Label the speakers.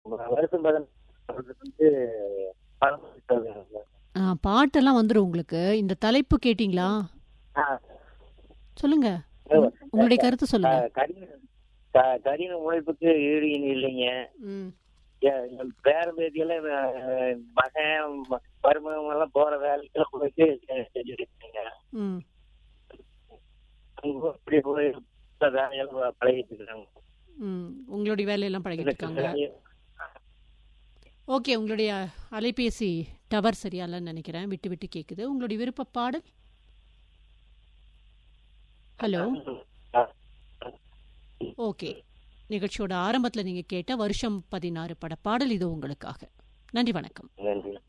Speaker 1: வருஷம் பதினெட்டு வந்து பணம் கொடுத்தாங்க.
Speaker 2: ஆ, பாட்டெல்லாம் வந்துரும் உங்களுக்கு இந்த தலைப்பு கேட்டிங்களா
Speaker 1: ஆ,
Speaker 2: சொல்லுங்க உங்க- உங்களுடைய கருத்து சொல்லுங்க
Speaker 1: க- கடின க- கடின உழைப்புக்கு ஈடு இணை இல்லைங்க
Speaker 2: ம்
Speaker 1: எ- என் பேரன் பேத்தியெல்லாம் அஹ், மகன் ம- மருமகன் எல்லாம் போற வேலைக்கு போயிட்டு செ- செஞ்சுட்டு இருக்காங்க
Speaker 2: ம்
Speaker 1: அவங்க இப்படி போய் வேலையெல்லாம் பழகிட்டு இருக்காங்க
Speaker 2: ம் உங்களுடைய வேலையெல்லாம் பழகிட்டு இருக்காங்க ஓகே உங்களுடைய அலைபேசி டவர் சரியா இல்லைன்னு நினைக்கிறேன் விட்டு விட்டு கேட்குது உங்களுடைய விருப்ப பாடல் ஹலோ ஓகே நிகழ்ச்சியோட ஆரம்பத்தில் நீங்கள் கேட்ட வருஷம் பதினாறு பட பாடல் இது உங்களுக்காக நன்றி வணக்கம்
Speaker 1: நன்றி